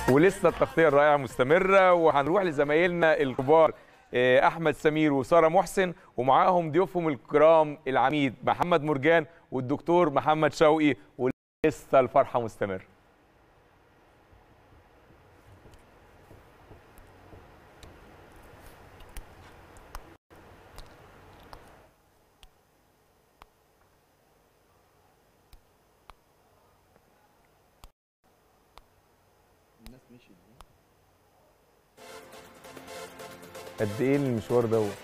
ولسه التغطيه الرائعه مستمره وهنروح لزمايلنا الكبار آه، احمد سمير وساره محسن ومعاهم ضيوفهم الكرام العميد محمد مرجان والدكتور محمد شوقي ولسه الفرحه مستمره قد ايه المشوار دوت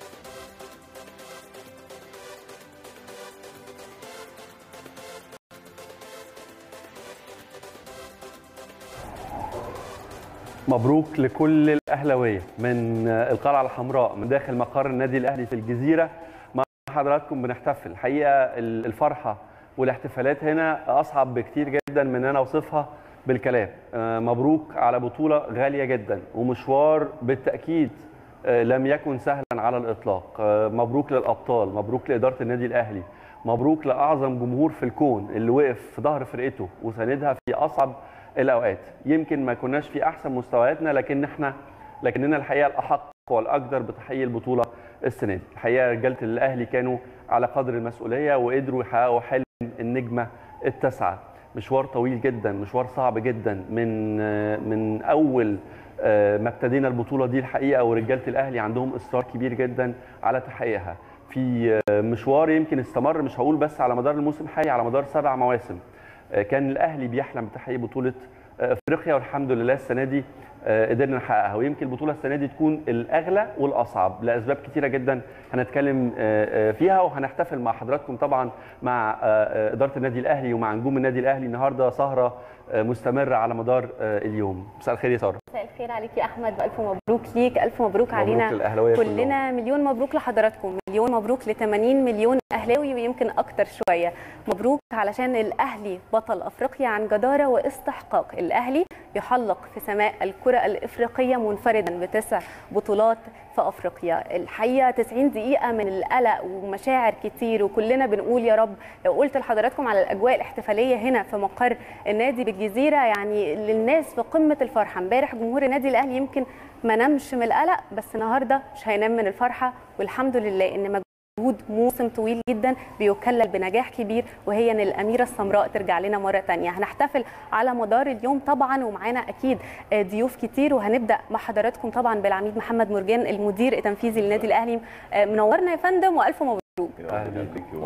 مبروك لكل الاهلاويه من القلعه الحمراء من داخل مقر النادي الاهلي في الجزيره مع حضراتكم بنحتفل الحقيقه الفرحه والاحتفالات هنا اصعب بكتير جدا من ان انا اوصفها بالكلام آه، مبروك على بطوله غاليه جدا ومشوار بالتاكيد آه، لم يكن سهلا على الاطلاق آه، مبروك للابطال مبروك لاداره النادي الاهلي مبروك لاعظم جمهور في الكون اللي وقف في ظهر فرقته وساندها في اصعب الاوقات يمكن ما كناش في احسن مستوياتنا لكن احنا لكننا الحقيقه الاحق والاقدر بتحقيق البطوله السنه دي الحقيقه رجاله الاهلي كانوا على قدر المسؤوليه وقدروا يحققوا حلم النجمه التاسعه مشوار طويل جدا مشوار صعب جدا من من اول آه، ما ابتدينا البطوله دي الحقيقه ورجاله الاهلي عندهم اصرار كبير جدا على تحقيقها في آه، مشوار يمكن استمر مش هقول بس على مدار الموسم الحالي على مدار سبع مواسم آه، كان الاهلي بيحلم بتحقيق بطوله آه، افريقيا والحمد لله السنه دي آه، قدرنا نحققها ويمكن البطوله السنه دي تكون الاغلى والاصعب لاسباب كتيره جدا هنتكلم آه، آه، فيها وهنحتفل مع حضراتكم طبعا مع آه، آه، اداره النادي الاهلي ومع نجوم النادي الاهلي النهارده سهره آه، مستمره على مدار آه، اليوم مساء الخير يا ساره مساء الخير عليك يا احمد والف مبروك ليك الف مبروك علينا للأهلاوية كلهم. كلنا مليون مبروك لحضراتكم مليون مبروك ل 80 مليون اهلاوي ويمكن اكتر شويه مبروك علشان الاهلي بطل افريقيا عن جداره واستحقاق الاهلي يحلق في سماء الكره الافريقيه منفردا بتسع بطولات في افريقيا الحقيقه 90 دقيقه من القلق ومشاعر كتير وكلنا بنقول يا رب لو قلت لحضراتكم على الاجواء الاحتفاليه هنا في مقر النادي بالجزيره يعني للناس في قمه الفرحه امبارح جمهور النادي الاهلي يمكن ما نامش من القلق بس النهارده مش هينام من الفرحه والحمد لله ان مجهود موسم طويل جدا بيكلل بنجاح كبير وهي ان الاميره السمراء ترجع لنا مره تانية هنحتفل على مدار اليوم طبعا ومعانا اكيد آه، ضيوف كتير وهنبدا مع حضراتكم طبعا بالعميد محمد مرجان المدير التنفيذي للنادي الاهلي آه، منورنا يا فندم والف مبروك أهلا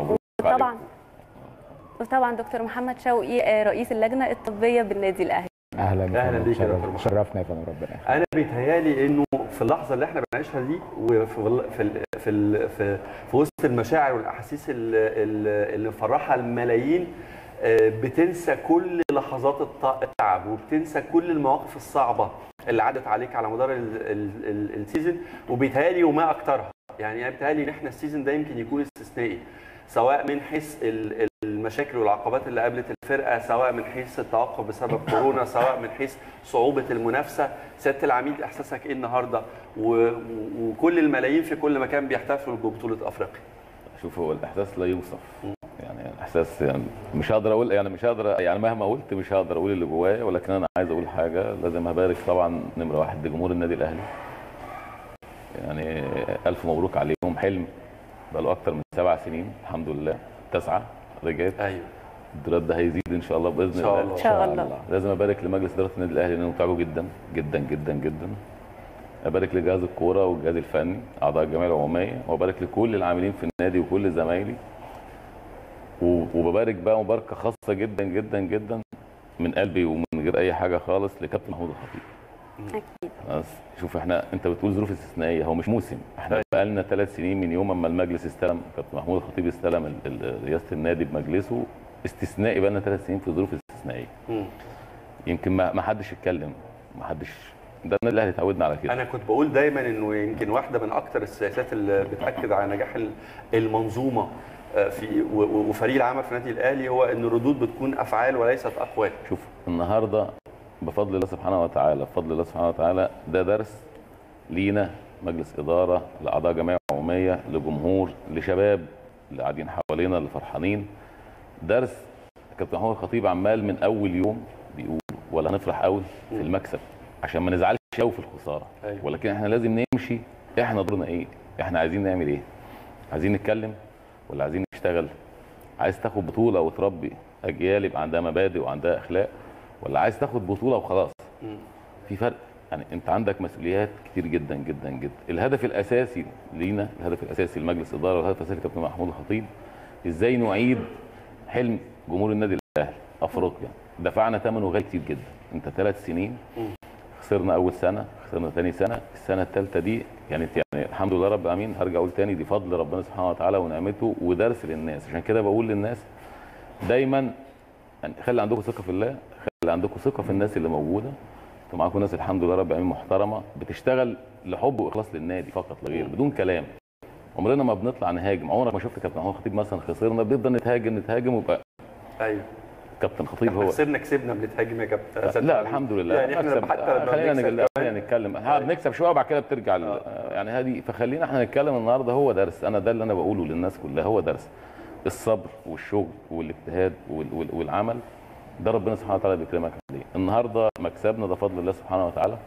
طبعا وطبعا دكتور محمد شوقي آه، رئيس اللجنه الطبيه بالنادي الاهلي اهلا أهلا بيك يا دكتور محمد. شرفنا يا فندم ربنا يخليك. انا بيتهيالي انه في اللحظه اللي احنا بنعيشها دي وفي ال- في ال- في ال- في, في وسط المشاعر والاحاسيس ال- ال- اللي مفرحه الملايين آه، بتنسى كل لحظات الط- التعب وبتنسى كل المواقف الصعبه اللي عدت عليك على مدار ال- ال- ال- السيزون وبيتهيالي وما اكترها يعني انا بيتهيالي ان احنا السيزون ده يمكن يكون استثنائي سواء من حيث ال- المشاكل والعقبات اللي قابلت الفرقه سواء من حيث التوقف بسبب كورونا سواء من حيث صعوبه المنافسه سياده العميد احساسك ايه النهارده و- و- وكل الملايين في كل مكان بيحتفلوا ببطوله افريقيا شوف هو الاحساس لا يوصف يعني الاحساس يعني مش هقدر اقول يعني مش هقدر يعني مهما قلت مش هقدر اقول اللي جوايا ولكن انا عايز اقول حاجه لازم ابارك طبعا نمره واحد لجمهور النادي الاهلي يعني الف مبروك عليهم حلم بقاله اكتر من سبع سنين الحمد لله تسعه رجعت ايوه الدولاب ده هيزيد ان شاء الله باذن إن شاء الله الله. ان شاء الله لازم ابارك لمجلس اداره النادي الاهلي لانهم تعبوا جدا جدا جدا جدا ابارك لجهاز الكوره والجهاز الفني اعضاء الجمعيه العموميه وابارك لكل العاملين في النادي وكل زمايلي و- وببارك بقى مباركه خاصه جدا جدا جدا من قلبي ومن غير اي حاجه خالص لكابتن محمود الخطيب اكيد خلاص شوف احنا انت بتقول ظروف استثنائيه هو مش موسم احنا بقى لنا ثلاث سنين من يوم اما المجلس استلم كابتن محمود الخطيب استلم ال- ال- رئاسه النادي بمجلسه استثنائي بقى لنا ثلاث سنين في ظروف استثنائيه مم. يمكن ما ما حدش اتكلم ما حدش ده النادي الاهلي اتعودنا على كده انا كنت بقول دايما انه يمكن واحده من اكتر السياسات اللي بتاكد على نجاح ال- المنظومه آه، في و- و- وفريق العمل في النادي الاهلي هو ان الردود بتكون افعال وليست اقوال شوف النهارده بفضل الله سبحانه وتعالى بفضل الله سبحانه وتعالى ده درس لينا مجلس اداره لاعضاء جمعيه عموميه لجمهور لشباب اللي قاعدين حوالينا اللي فرحانين درس كابتن محمود الخطيب عمال من اول يوم بيقول ولا هنفرح قوي في المكسب عشان ما نزعلش قوي في الخساره أيوة. ولكن احنا لازم نمشي احنا دورنا ايه احنا عايزين نعمل ايه عايزين نتكلم ولا عايزين نشتغل عايز تاخد بطوله وتربي اجيال يبقى عندها مبادئ وعندها اخلاق ولا عايز تاخد بطوله وخلاص في فرق يعني انت عندك مسؤوليات كتير جدا جدا جدا الهدف الاساسي لينا الهدف الاساسي لمجلس الاداره والهدف الاساسي لكابتن محمود الخطيب ازاي نعيد حلم جمهور النادي الاهلي افريقيا دفعنا ثمنه غالي كتير جدا انت ثلاث سنين خسرنا اول سنه خسرنا ثاني سنه السنه الثالثه دي كانت يعني الحمد لله رب العالمين هرجع اقول تاني دي فضل ربنا سبحانه وتعالى ونعمته ودرس للناس عشان كده بقول للناس دايما يعني خلي عندكم ثقه في الله خلي عندكم ثقه في الناس اللي موجوده انتوا معاكم ناس الحمد لله رب العالمين محترمه بتشتغل لحب واخلاص للنادي فقط لا غير بدون كلام عمرنا ما بنطلع نهاجم عمرك ما شفت كابتن محمود خطيب مثلا خسرنا بنفضل نتهاجم نتهاجم ويبقى ايوه كابتن خطيب احنا هو خسرنا كسبنا بنتهاجم يا كابتن لا الحمد لله يعني احنا مكسب. حتى لما خلينا بنكسب نج- كمان- خلينا نتكلم ها بنكسب شويه وبعد كده بترجع ل- يعني هذه فخلينا احنا نتكلم النهارده هو درس انا ده اللي انا بقوله للناس كلها هو درس الصبر والشغل والاجتهاد وال- وال- والعمل ده ربنا سبحانه وتعالى بيكرمك عليه النهارده مكسبنا ده فضل الله سبحانه وتعالى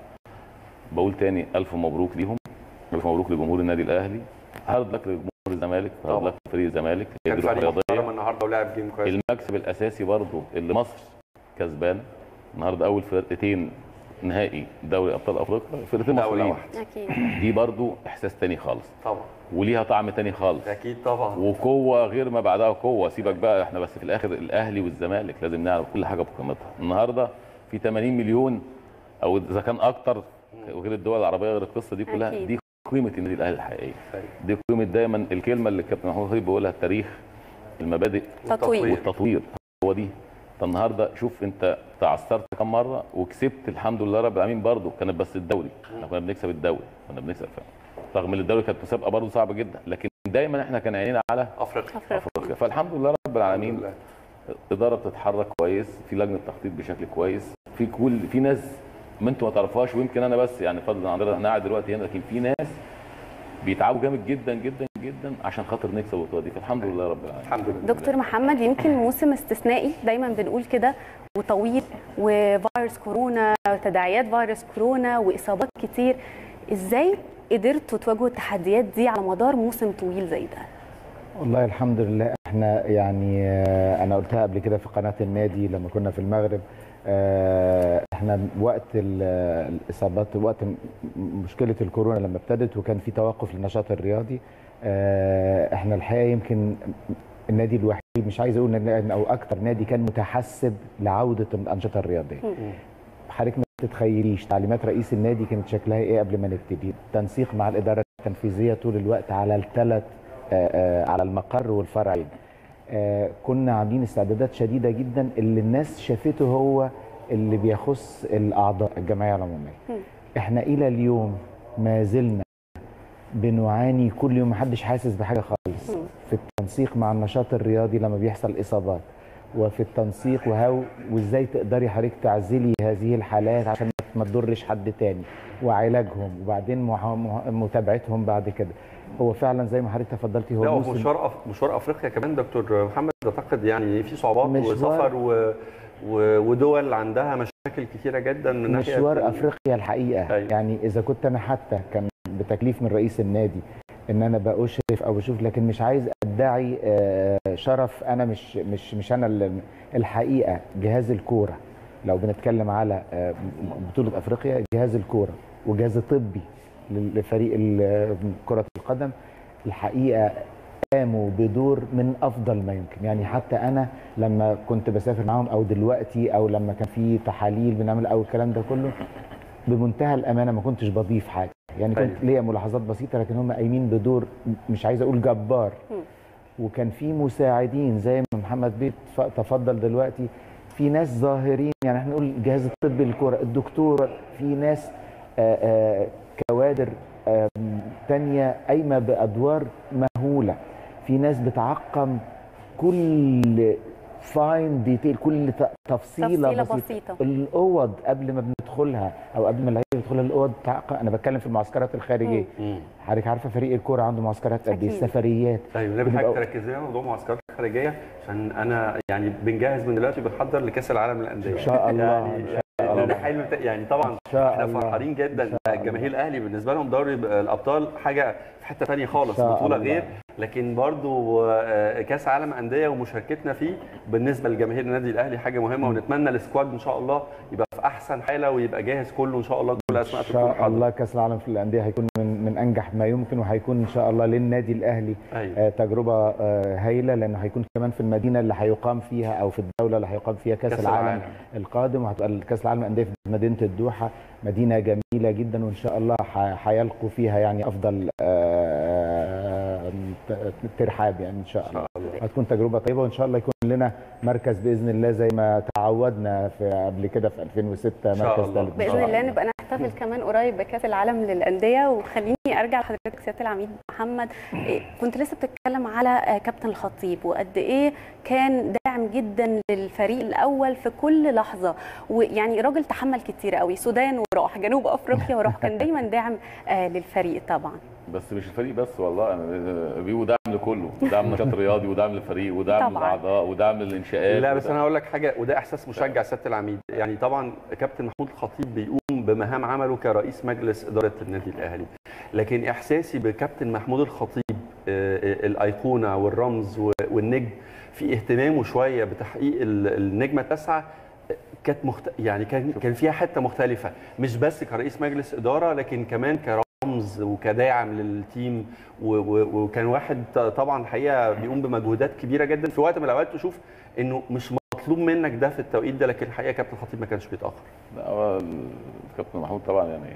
بقول تاني الف مبروك ليهم الف مبروك لجمهور النادي الاهلي هارد لك لجمهور الزمالك هارد طبعا. لك لفريق الزمالك هي كان دي روح فريق محترم رياضيه النهارده ولعب جيم كويس المكسب الاساسي برضو اللي مصر كسبان النهارده اول فرقتين نهائي دوري ابطال افريقيا فرقتين دولة مصريين اكيد دي برضو احساس تاني خالص طبعا وليها طعم تاني خالص اكيد طبعا وقوه غير ما بعدها قوه سيبك بقى احنا بس في الاخر الاهلي والزمالك لازم نعرف كل حاجه بقيمتها النهارده في 80 مليون او اذا كان اكتر وغير الدول العربيه غير القصه دي كلها أكيد. دي قيمه النادي الاهلي الحقيقيه أيوة. دي قيمه دايما الكلمه اللي الكابتن محمود خطيب بيقولها التاريخ المبادئ تطوير والتطوير هو دي انت النهارده شوف انت تعثرت كم مره وكسبت الحمد لله رب العالمين برضه كانت بس الدوري احنا كنا بنكسب الدوري كنا بنكسب فعلا رغم ان الدوري كانت مسابقه برضه صعبه جدا لكن دايما احنا كان عينينا على افريقيا افريقيا افريقيا فالحمد لله رب العالمين الحمد لله. الاداره بتتحرك كويس في لجنه تخطيط بشكل كويس في كل في ناس ما انتوا ما تعرفوهاش ويمكن انا بس يعني فضلا عن رضا انا قاعد دلوقتي هنا لكن في ناس بيتعبوا جامد جدا جدا جدا عشان خاطر نكسب البطوله دي فالحمد لله رب العالمين الحمد لله دكتور محمد يمكن موسم استثنائي دايما بنقول كده وطويل وفيروس كورونا وتداعيات فيروس كورونا واصابات كتير ازاي قدرتوا تواجهوا التحديات دي على مدار موسم طويل زي ده والله الحمد لله احنا يعني آه، انا قلتها قبل كده في قناه النادي لما كنا في المغرب آه، احنا وقت ال- الاصابات وقت م- مشكله الكورونا لما ابتدت وكان في توقف للنشاط الرياضي آه، احنا الحقيقه يمكن النادي الوحيد مش عايز اقول إن- او اكتر نادي كان متحسب لعوده الانشطه الرياضيه حضرتك ما تتخيليش تعليمات رئيس النادي كانت شكلها ايه قبل ما نبتدي تنسيق مع الاداره التنفيذيه طول الوقت على الثلاث على المقر والفرعين آه، كنا عاملين استعدادات شديده جدا اللي الناس شافته هو اللي بيخص الاعضاء الجمعيه العموميه احنا الى اليوم ما زلنا بنعاني كل يوم محدش حاسس بحاجه خالص في التنسيق مع النشاط الرياضي لما بيحصل اصابات وفي التنسيق وهو وازاي تقدري حضرتك تعزلي هذه الحالات عشان ما تضرش حد تاني وعلاجهم وبعدين مع- مع- متابعتهم بعد كده هو فعلا زي ما حضرتك تفضلتي هو لا هو موسم مشوار أف... مشوار افريقيا كمان دكتور محمد اعتقد يعني في صعوبات مشوار- وسفر و... و... ودول عندها مشاكل كتيره جدا من ناحيه مشوار افريقيا الحقيقه أيوة. يعني اذا كنت انا حتى كان بتكليف من رئيس النادي ان انا باشرف او بشوف لكن مش عايز ادعي آه، شرف انا مش مش مش انا اللي- الحقيقه جهاز الكوره لو بنتكلم على آه، بطوله افريقيا جهاز الكوره وجهاز الطبي لفريق ال- كره القدم الحقيقه قاموا بدور من افضل ما يمكن يعني حتى انا لما كنت بسافر معاهم او دلوقتي او لما كان في تحاليل بنعمل او الكلام ده كله بمنتهى الامانه ما كنتش بضيف حاجه يعني كنت أيوة. ليا ملاحظات بسيطه لكن هم قايمين بدور مش عايز اقول جبار وكان في مساعدين زي ما محمد بيه ف- تفضل دلوقتي في ناس ظاهرين يعني احنا نقول الجهاز الطبي للكره الدكتور في ناس آه، آه، كوادر آم، تانية قايمه بادوار مهوله في ناس بتعقم كل فاين ديتيل كل ت- تفصيله, تفصيلة بسيطه, بسيطة. الاوض قبل ما بندخلها او قبل ما اللعيبه يدخلها الاوض تعقم انا بتكلم في المعسكرات الخارجيه مم. حضرتك عارفه فريق الكوره عنده معسكرات قد ايه أكيد. سفريات ايوه نبي بنبقى- حضرتك تركز لنا موضوع معسكرات خارجيه عشان انا يعني بنجهز من دلوقتي بنحضر لكاس العالم للانديه ان شاء الله يعني ان شاء ده حلم بتا- يعني طبعا شاء احنا الله. فرحانين إن جدا شاء الله. جماهير الاهلي بالنسبه لهم دوري الابطال حاجه في حته ثانيه خالص شاء بطوله الله. غير لكن برضو آه، كاس عالم انديه ومشاركتنا فيه بالنسبه لجماهير النادي الاهلي حاجه مهمه ونتمنى السكواد ان شاء الله يبقى في احسن حاله ويبقى جاهز كله ان شاء الله كل ان اسماء تكون شاء حاضرة. الله كاس العالم في الانديه هيكون من من انجح ما يمكن وهيكون ان شاء الله للنادي الاهلي أيوة. آه، تجربه آه، هايله لانه هيكون كمان في المدينه اللي هيقام فيها او في الدوله اللي هيقام فيها كاس, كأس العالم, العالم. القادم وهتبقى كاس العالم للانديه في مدينه الدوحه مدينه جميله جدا وان شاء الله ح- هيلقوا فيها يعني افضل آه، ت- ترحاب يعني ان شاء الله هتكون تجربه طيبه وان شاء الله يكون لنا مركز باذن الله زي ما تعودنا في قبل كده في 2006 شاء مركز الله. ثالث إن باذن شاء الله نبقى نحتفل كمان قريب بكاس العالم للانديه وخليني ارجع لحضرتك سياده العميد محمد إيه، كنت لسه بتتكلم على آه، كابتن الخطيب وقد ايه كان داعم جدا للفريق الاول في كل لحظه ويعني راجل تحمل كتير قوي السودان وراح جنوب افريقيا وراح كان دايما داعم آه، للفريق طبعا بس مش الفريق بس والله انا بيبقوا دعم لكله دعم نشاط رياضي ودعم للفريق ودعم طبعاً. للاعضاء ودعم للانشاءات لا بس ودعم- انا هقول لك حاجه وده احساس مشجع سياده العميد يعني طبعا كابتن محمود الخطيب بيقوم بمهام عمله كرئيس مجلس اداره النادي الاهلي لكن احساسي بكابتن محمود الخطيب آه، آه، الايقونه والرمز و- والنجم في اهتمامه شويه بتحقيق ال- النجمه التاسعه آه، كانت مخت... يعني كان كان فيها حته مختلفه مش بس كرئيس مجلس اداره لكن كمان كرمز وكداعم للتيم و... و... وكان واحد ط- طبعا الحقيقه بيقوم بمجهودات كبيره جدا في وقت من الاوقات تشوف انه مش مطلوب منك ده في التوقيت ده لكن الحقيقه كابتن الخطيب ما كانش بيتاخر لا هو الكابتن محمود طبعا يعني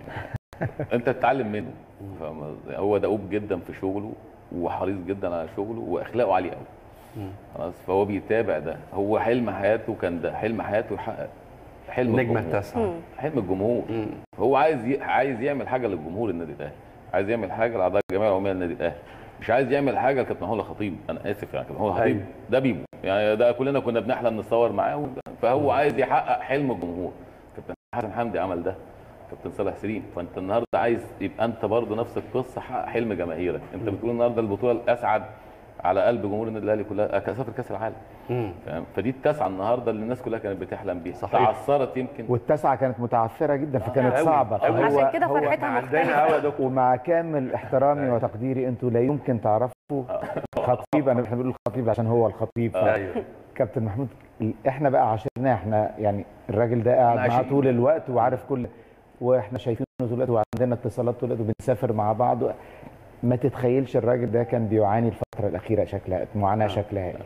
انت تتعلم منه فاهم قصدي؟ هو دؤوب جدا في شغله وحريص جدا على شغله واخلاقه عاليه قوي خلاص فهو بيتابع ده هو حلم حياته كان ده حلم حياته يحقق حلم النجمه الجمهور. التاسعه حلم الجمهور مم. هو عايز ي... عايز يعمل حاجه للجمهور النادي الاهلي عايز يعمل حاجه لاعضاء الجمعيه العموميه للنادي الاهلي مش عايز يعمل حاجه لكابتن محمود الخطيب انا اسف يعني كابتن محمود الخطيب أيوة. ده بيبو يعني ده كلنا كنا بنحلم نتصور معاه فهو عايز يحقق حلم الجمهور كابتن حسن حمدي عمل ده كابتن صالح سليم فانت النهارده عايز يبقى انت برضه نفس القصه حقق حلم جماهيرك انت بتقول النهارده البطوله الاسعد على قلب جمهور النادي الاهلي كلها كاسات كاس العالم مم. فاهم فدي التاسعه النهارده اللي الناس كلها كانت بتحلم بيها صحيح. تعثرت يمكن والتاسعه كانت متعثره جدا فكانت أوي، صعبه أوي. فهو- عشان كده هو- فرحتها عندنا مختلفه قوي يا دكتور ومع كامل احترامي وتقديري انتوا لا يمكن تعرفوا خطيب انا احنا بنقول الخطيب عشان هو الخطيب ايوه كابتن محمود احنا بقى عاشرناه احنا يعني الراجل ده قاعد احنا معاه عايشين. طول الوقت وعارف كل واحنا شايفينه طول الوقت وعندنا اتصالات طول الوقت وبنسافر مع بعض ما تتخيلش الراجل ده كان بيعاني الفتره الاخيره شكلها معاناه شكلها ايه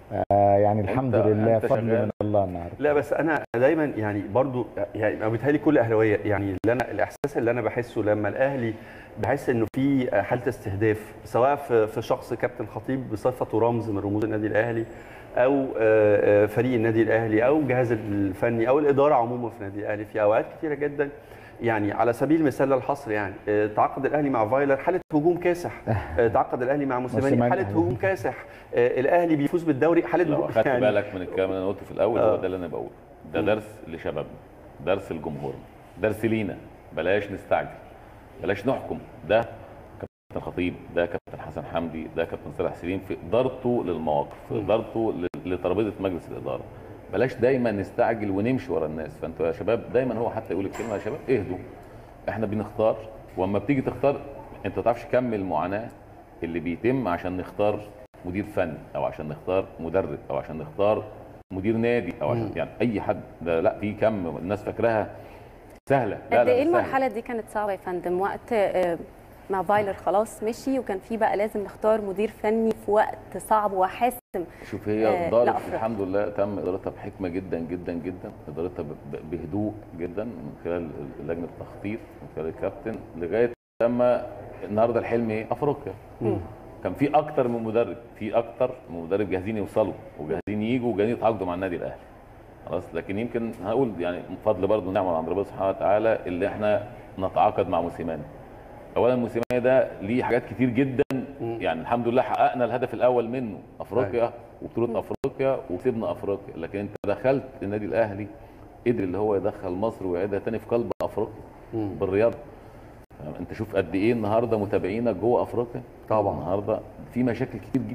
آه يعني الحمد أنت- لله أنت فضل شغال. من الله النهارده لا بس انا دايما يعني برضو يعني انا بيتهيألي كل اهلاويه يعني اللي انا الاحساس اللي انا بحسه لما الاهلي بحس انه في حاله استهداف سواء في في شخص كابتن خطيب بصفته رمز من رموز النادي الاهلي او آه، آه، فريق النادي الاهلي او الجهاز الفني او الاداره عموما في النادي الاهلي في اوقات كتيره جدا يعني على سبيل المثال للحصر يعني آه، تعاقد الاهلي مع فايلر حاله هجوم كاسح آه، تعاقد الاهلي مع موسيماني موسيماني. حاله هجوم كاسح آه، الاهلي بيفوز بالدوري حاله لو هجوم اخدت بالك من الكلام اللي انا قلته في الاول آه. هو ده اللي انا بقوله ده درس لشبابنا درس لجمهورنا درس لينا بلاش نستعجل بلاش نحكم ده كابتن خطيب ده كابتن حسن حمدي ده كابتن صالح سليم في ادارته للمواقف في ادارته ل- لترابيزه مجلس الاداره بلاش دايما نستعجل ونمشي ورا الناس فانتوا يا شباب دايما هو حتى يقول الكلمه يا شباب اهدوا احنا بنختار واما بتيجي تختار انت ما تعرفش كم المعاناه اللي بيتم عشان نختار مدير فني او عشان نختار مدرب او عشان نختار مدير نادي او عشان يعني اي حد ده لا في كم الناس فاكراها سهله لا قد لا ايه مش سهلة. المرحله دي كانت صعبه يا فندم وقت آه، ما فايلر خلاص مشي وكان في بقى لازم نختار مدير فني في وقت صعب وحاسم شوف آه، هي اداره لأفريقيا. الحمد لله تم ادارتها بحكمه جدا جدا جدا ادارتها ب- ب- بهدوء جدا من خلال لجنه التخطيط من خلال الكابتن لغايه لما النهارده الحلم ايه افريقيا كان في اكتر من مدرب في اكتر من مدرب جاهزين يوصلوا وجاهزين يجوا وجاهزين يتعاقدوا مع النادي الاهلي خلاص لكن يمكن هقول يعني من فضل برضه نعمه عند ربنا سبحانه وتعالى اللي احنا نتعاقد مع موسيماني اولا موسيماني ده ليه حاجات كتير جدا يعني الحمد لله حققنا الهدف الاول منه افريقيا وبطوله افريقيا وكسبنا افريقيا لكن انت دخلت النادي الاهلي قدر اللي هو يدخل مصر ويعيدها تاني في قلب افريقيا بالرياضه انت شوف قد ايه النهارده متابعينك جوه افريقيا طبعاً. النهارده في مشاكل كتير جدا جدا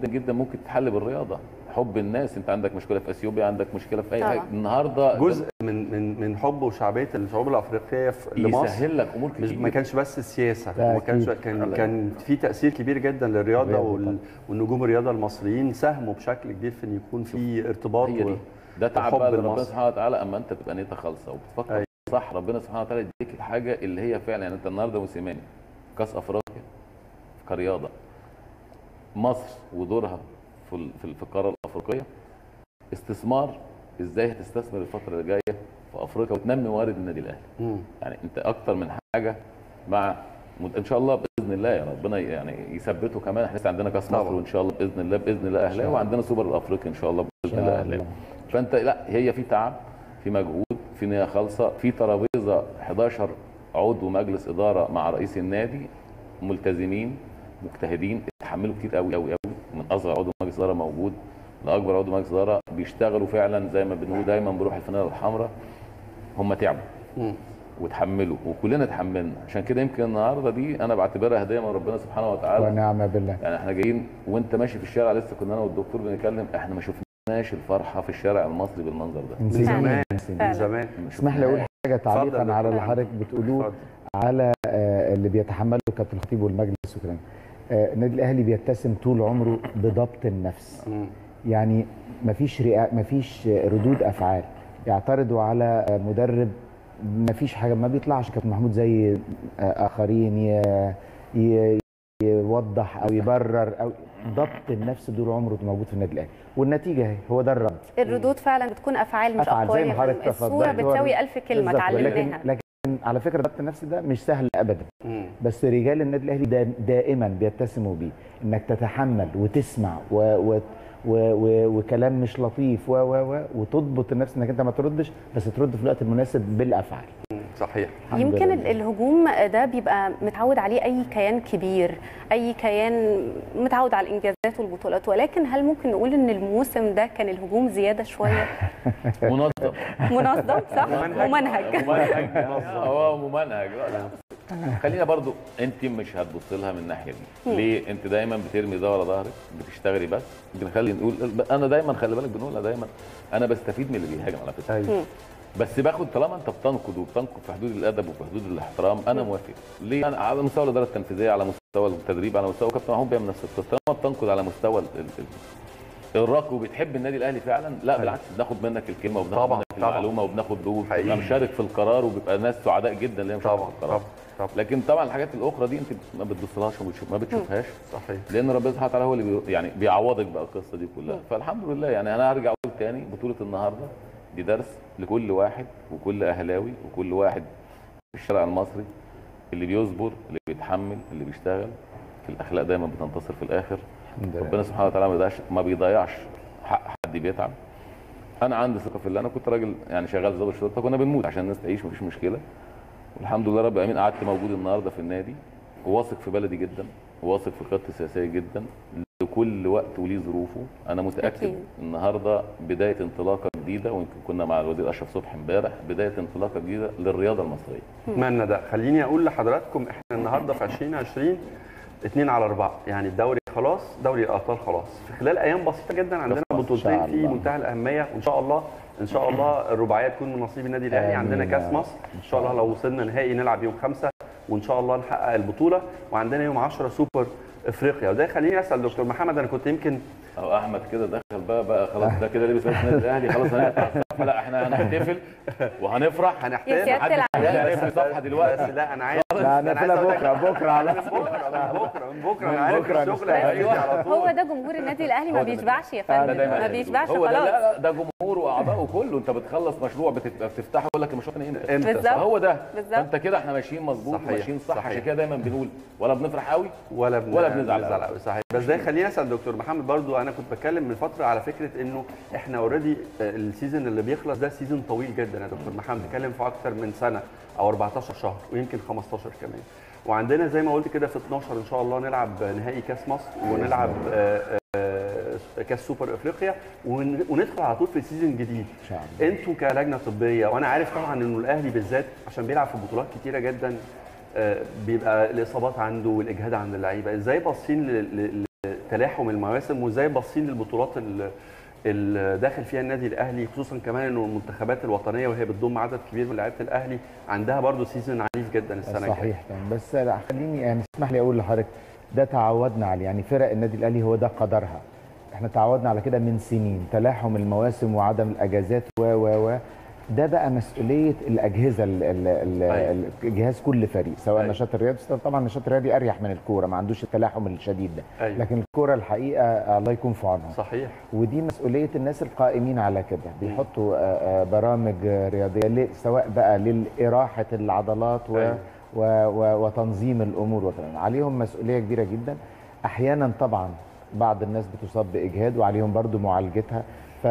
جدا جدا ممكن تتحل بالرياضه حب الناس انت عندك مشكله في اثيوبيا عندك مشكله في اي طبعا. حاجه النهارده جزء من من من حب وشعبيه الشعوب الافريقيه في- لمصر يسهل لك امور مش كتير ما كانش بس السياسه ده ما كانش أكيد. كان الله كان في تاثير كبير جدا للرياضه الرياضة وال... طبعا. والنجوم الرياضه المصريين ساهموا بشكل كبير في ان يكون في ارتباط هي و... دي ده تعب وحب بقى ربنا لمصر. سبحانه وتعالى اما انت تبقى نيتك خالصه وبتفكر أيوة. صح ربنا سبحانه وتعالى يديك الحاجه اللي هي فعلا يعني انت النهارده موسيماني كاس افريقيا كرياضه مصر ودورها في ال- في ال- في القاره الافريقيه استثمار ازاي هتستثمر الفتره اللي جايه في افريقيا وتنمي موارد النادي الاهلي مم. يعني انت اكتر من حاجه مع ان شاء الله باذن الله يا ربنا يعني يثبته كمان احنا لسه عندنا كاس مصر طبعا. وان شاء الله باذن الله باذن الله اهلاوي وعندنا سوبر الافريقي ان شاء الله باذن شاء الله الله. اهلاوي فانت لا هي في تعب في مجهود في نيه خالصه في ترابيزه 11 عضو مجلس اداره مع رئيس النادي ملتزمين مجتهدين اتحملوا كتير قوي قوي قوي من اصغر عضو مجلس اداره موجود لاكبر عضو مجلس اداره بيشتغلوا فعلا زي ما بنقول دايما بروح الفانيله الحمراء هم تعبوا مم. وتحملوا وكلنا اتحملنا عشان كده يمكن النهارده دي انا بعتبرها هديه من ربنا سبحانه وتعالى ونعم بالله يعني احنا جايين وانت ماشي في الشارع لسه كنا انا والدكتور بنتكلم احنا ما شفناش الفرحه في الشارع المصري بالمنظر ده من نسينا زمان نسينا. من زمان ما اسمح لي اقول شفناهاش. حاجه تعليقا اتفضل على اللي اتفضل. حضرتك بتقولوه اتفضل. على آه، اللي بيتحمله كابتن الخطيب والمجلس وكلام آه، النادي الاهلي بيتسم طول عمره بضبط النفس مم. يعني مفيش رئا... مفيش ردود افعال يعترضوا على آه، مدرب مفيش حاجه ما بيطلعش كابتن محمود زي آه، اخرين ي... ي... يوضح او يبرر او ضبط النفس طول عمره موجود في النادي الاهلي والنتيجه اهي هو ده الرد الردود فعلا بتكون افعال مش أفعال زي اقوال ما يا حضرتك فندم. الصوره تفضلت. هو بتساوي ألف كلمه بالظبط. لكن اتعلمناها لكن على فكره ضبط النفس ده مش سهل ابدا مم. بس رجال النادي الاهلي دا دائما بيتسموا بيه انك تتحمل وتسمع و و و و وكلام مش لطيف و و و وتضبط النفس انك انت ما تردش بس ترد في الوقت المناسب بالافعال مم. صحيح الحمد يمكن لله. ال- الهجوم ده بيبقى متعود عليه اي كيان كبير اي كيان متعود على الانجازات والبطولات ولكن هل ممكن نقول ان الموسم ده كان الهجوم زياده شويه منظم منظم صح ممنهج. ممنهج ممنهج هو ممنهج لا لا خلينا برضو انت مش هتبص لها من الناحيه دي ليه انت دايما بترمي ده ورا ظهرك بتشتغلي بس بنخلي نقول انا دايما خلي بالك بنقولها دايما انا بستفيد من اللي بيهاجم على فكره ايوه بس باخد طالما انت بتنقد وبتنقد في حدود الادب وفي حدود الاحترام انا موافق ليه انا على مستوى الاداره التنفيذيه على مستوى التدريب على مستوى كابتن محمود بيعمل نفس القصه طالما بتنقد على مستوى ال- ال- ال- الراقي وبتحب النادي الاهلي فعلا لا بالعكس بناخد منك الكلمه وبناخد طبعا، منك طبعا. المعلومه وبناخد دور حقيقي. بتبقى مشارك في القرار وبيبقى ناس سعداء جدا اللي هي مشاركه طبعا في القرار طبعا طبعا لكن طبعا الحاجات الاخرى دي انت ما بتبصلهاش وبتشوف ما بتشوفهاش صحيح لان ربنا سبحانه وتعالى هو اللي بي يعني بيعوضك بقى القصه دي كلها فالحمد لله يعني انا هرجع اقول تاني بطوله النهارده دي درس لكل واحد وكل اهلاوي وكل واحد في الشارع المصري اللي بيصبر اللي بيتحمل اللي بيشتغل الاخلاق دايما بتنتصر في الاخر الحمد لله. ربنا سبحانه وتعالى ما بيضيعش ما بيضيعش حق حد بيتعب انا عندي ثقه في الله انا كنت راجل يعني شغال ضابط شرطه كنا بنموت عشان الناس تعيش مفيش مشكله والحمد لله رب العالمين قعدت موجود النهارده في النادي وواثق في بلدي جدا وواثق في قيادتي السياسيه جدا لكل وقت وليه ظروفه انا متاكد أكيد. النهارده بدايه انطلاقه جديده ويمكن كنا مع الوزير اشرف صبحي امبارح بدايه انطلاقه جديده للرياضه المصريه اتمنى ده خليني اقول لحضراتكم احنا النهارده في 2020 2 على 4 يعني الدوري خلاص دوري الابطال خلاص في خلال ايام بسيطه جدا عندنا خلاص، إن بطولتين شاء في الله. منتهى الاهميه وان شاء الله ان شاء الله الرباعيه تكون من نصيب النادي الاهلي آمين عندنا يا كاس رب. مصر ان شاء الله لو وصلنا نهائي نلعب يوم خمسة وان شاء الله نحقق البطوله وعندنا يوم 10 سوبر افريقيا وده يخليني اسال دكتور محمد انا كنت يمكن اهو احمد كده دخل بقى بقى خلاص ده كده لابس لبس النادي الاهلي خلاص هنقطع الصفحه لا احنا هنحتفل وهنفرح يا هنحتاج سيادة محدش العميد. هيقفل صفحه بس دلوقتي لا انا عايز لا أنا عايز نقفلها أقول لك- بكره بكره على من بكره من بكره من بكره من انا عارف بكرة الشغل نشتغل. هيجي على طول هو ده جمهور النادي الاهلي ما هو ده بيشبعش يا ده فندم دايما ما اللي بيشبعش هو ده لا خلاص لا ده جمهور واعضائه كله انت بتخلص مشروع بتبقى بتفتحه يقول لك المشروع كان امتى امتى بالظبط. هو ده بالظبط. فانت كده احنا ماشيين مظبوط صحيح، وماشيين صح صحيح. عشان كده دايما بنقول ولا بنفرح قوي ولا بن... ولا بنزعل قوي. قوي صحيح بس ده خليني اسال دكتور محمد برضو انا كنت بتكلم من فتره على فكره انه احنا اوريدي السيزون اللي بيخلص ده سيزون طويل جدا يا دكتور محمد بنتكلم في اكتر من سنه او 14 شهر ويمكن 15 كمان وعندنا زي ما قلت كده في 12 ان شاء الله نلعب نهائي كاس مصر ونلعب آه، آه، كاس سوبر افريقيا ون- وندخل على طول في سيزون جديد ان شاء الله انتوا كلجنه طبيه وانا عارف طبعا انه الاهلي بالذات عشان بيلعب في بطولات كتيره جدا آه، بيبقى الاصابات عنده والاجهاد عند اللعيبه ازاي باصين لل- لل- تلاحم المواسم وازاي باصين للبطولات ال- اللي داخل فيها النادي الاهلي خصوصا كمان انه المنتخبات الوطنيه وهي بتضم عدد كبير من لعيبه الاهلي عندها برضو سيزون عنيف جدا السنه الجايه صحيح تمام بس لا خليني يعني اسمح لي اقول لحضرتك ده تعودنا عليه يعني فرق النادي الاهلي هو ده قدرها احنا تعودنا على كده من سنين تلاحم المواسم وعدم الاجازات و و و ده بقى مسؤوليه الاجهزه ال ال ال أيوة. ال جهاز كل فريق سواء أيوة. النشاط الرياضي طبعا النشاط الرياضي اريح من الكوره ما عندوش التلاحم الشديد ده أيوة. لكن الكوره الحقيقه الله يكون في عونها صحيح ودي مسؤوليه الناس القائمين على كده بيحطوا آه، آه، برامج آه، رياضيه ل- سواء بقى لإراحة العضلات و أيوة. و و وتنظيم الامور وكذا عليهم مسؤوليه كبيره جدا احيانا طبعا بعض الناس بتصاب باجهاد وعليهم برضو معالجتها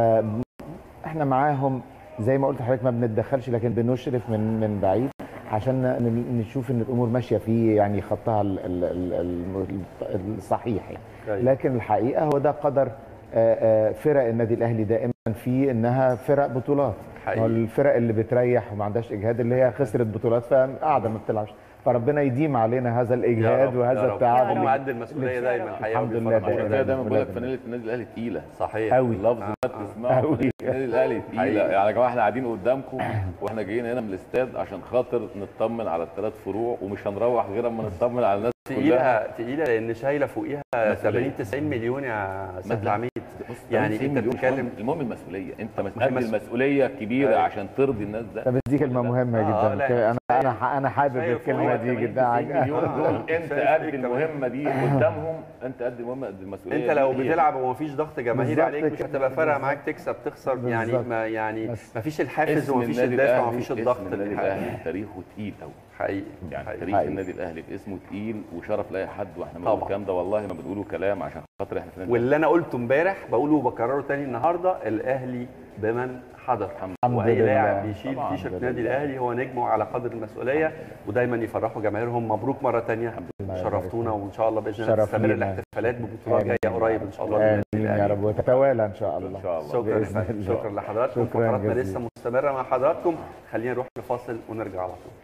فاحنا معاهم زي ما قلت لحضرتك ما بنتدخلش لكن بنشرف من من بعيد عشان ن- نشوف ان الامور ماشيه في يعني خطها ال- ال- ال- ال- الصحيح يعني. أيوة. لكن الحقيقه هو ده قدر آه، آه، فرق النادي الاهلي دائما فيه انها فرق بطولات حقيقي. هو الفرق اللي بتريح وما عندهاش اجهاد اللي هي خسرت بطولات فقاعده ما بتلعبش فربنا يديم علينا هذا يا الاجهاد رب، يا وهذا رب. التعب هم اللي- قد المسؤوليه دايما الحقيقه الحمد لله وبيفرحوا عشان دايما. كده دايما بقول لك ولازم. فانيله النادي الاهلي تقيله صحيح أوي. اللفظ ده بتسمعه أوي. فانيلة النادي الاهلي تقيله حقيقي. يعني يا جماعه احنا قاعدين قدامكم واحنا جايين هنا من الاستاد عشان خاطر نطمن على الثلاث فروع ومش هنروح غير اما نطمن على الناس كلها تقيله تقيله لان شايله فوقيها مسؤولية. 80 90 مليون يا سيد مثلا. العميد بص، يعني 80 انت مليون بتتكلم المهم- المهم المسؤوليه انت ما هي مسؤول مسؤول- المسؤوليه كبيره أيوة. عشان ترضي الناس ده طب دي كلمه مهمه آه، جدا لا، كده انا كفاية. انا انا حابب كفاية الكلمه فوق دي 80 جدا 90 مليون دول انت كفاية قد كمان. المهمه دي قدامهم انت قد المهمه قد المسؤوليه انت لو دي. بتلعب ومفيش ضغط جماهيري بالظبط عليك مش كده. هتبقى فارقه معاك تكسب تخسر يعني بالظبط. ما يعني بس. ما فيش الحافز اسم وما فيش النادي الدافع الأهلي- وما فيش الضغط اسم النادي اللي الاهلي تاريخه تقيل قوي حقيقي يعني حقيقي. تاريخ حقيقي. النادي الاهلي باسمه تقيل وشرف لاي حد واحنا طبعا. بنقول الكلام ده والله ما بنقوله كلام عشان خاطر احنا في النادي واللي انا قلته امبارح بقوله وبكرره تاني النهارده الاهلي بمن حضر الحمد واي لله. لاعب بيشيل طبعاً. تيشرت النادي الاهلي هو نجمه على قدر المسؤوليه ودايما يفرحوا جماهيرهم مبروك مره تانية لله. شرفتونا وان شاء الله باذن الله شرف تستمر لينا. الاحتفالات ببطولات آمين. جايه قريب ان شاء الله للنادي امين يا الأهلي. رب وتتوالى ان شاء الله ان شاء الله شكرا بإذن لحضرتك. الله. شكرا لحضراتكم شكراً فقراتنا جزيلاً. لسه مستمره مع حضراتكم خلينا نروح لفاصل ونرجع على طول